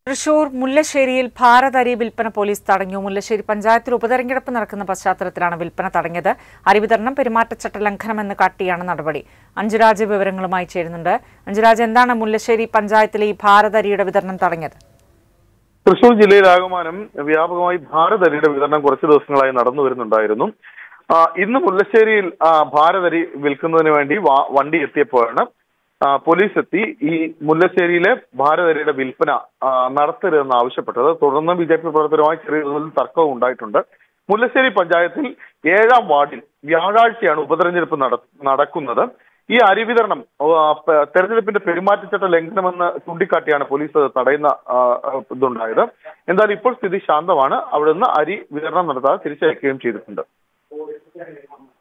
തൃശൂർ മുല്ലശ്ശേരിയിൽ ഭാരത് അരി വിൽപ്പന പോലീസ് തടഞ്ഞു മുല്ലശ്ശേരി പഞ്ചായത്തിൽ ഉപതെരഞ്ഞെടുപ്പ് നടക്കുന്ന പശ്ചാത്തലത്തിലാണ് വിൽപ്പന തടഞ്ഞത് അരി വിതരണം പെരുമാറ്റച്ചട്ട ലംഘനമെന്ന് കാട്ടിയാണ് നടപടി അഞ്ജുരാജ് വിവരങ്ങളുമായി ചേരുന്നുണ്ട് അഞ്ജുരാജ് എന്താണ് മുല്ലശ്ശേരി പഞ്ചായത്തിലെ ഈ ഭാരത് അരിയുടെ വിതരണം തടഞ്ഞത് തൃശൂർ ജില്ലയിലാകമാനം വ്യാപകമായി ഭാരത് അരിയുടെ വിതരണം കുറച്ച് ദിവസങ്ങളായി നടന്നു വരുന്നുണ്ടായിരുന്നു ആ, ഇന്ന് മുല്ലശ്ശേരിയിൽ ആ, ഭാരത് അരി വിൽക്കുന്നതിന് വേണ്ടി വാ- വണ്ടി എത്തിയപ്പോഴാണ് ആ, പോലീസ് എത്തി ഈ മുല്ലശ്ശേരിയിലെ ഭാരത് അരിയുടെ വിൽപ്പന ആ, നടത്തരുതെന്ന് ആവശ്യപ്പെട്ടത് തുടർന്ന് ബി ജെ പി പ്രവർത്തകരുമായി ചെറിയ തോതിൽ തർക്കവും ഉണ്ടായിട്ടുണ്ട് മുല്ലശ്ശേരി പഞ്ചായത്തിൽ ഏഴാം വാർഡിൽ വ്യാഴാഴ്ചയാണ് ഉപതെരഞ്ഞെടുപ്പ് നട- നടക്കുന്നത് ഈ അരി വിതരണം ആ, പ- തെരഞ്ഞെടുപ്പിന്റെ പെരുമാറ്റച്ചട്ട ലംഘനമെന്ന് ചൂണ്ടിക്കാട്ടിയാണ് പോലീസ് അത് തടയുന്ന ആ, ആ, ഇതുണ്ടായത് എന്തായാലും ഇപ്പോൾ സ്ഥിതി ശാന്തമാണ് അവിടെ നിന്ന് അരി വിതരണം നടത്താതെ തിരിച്ചയക്കുകയും ചെയ്തിട്ടുണ്ട്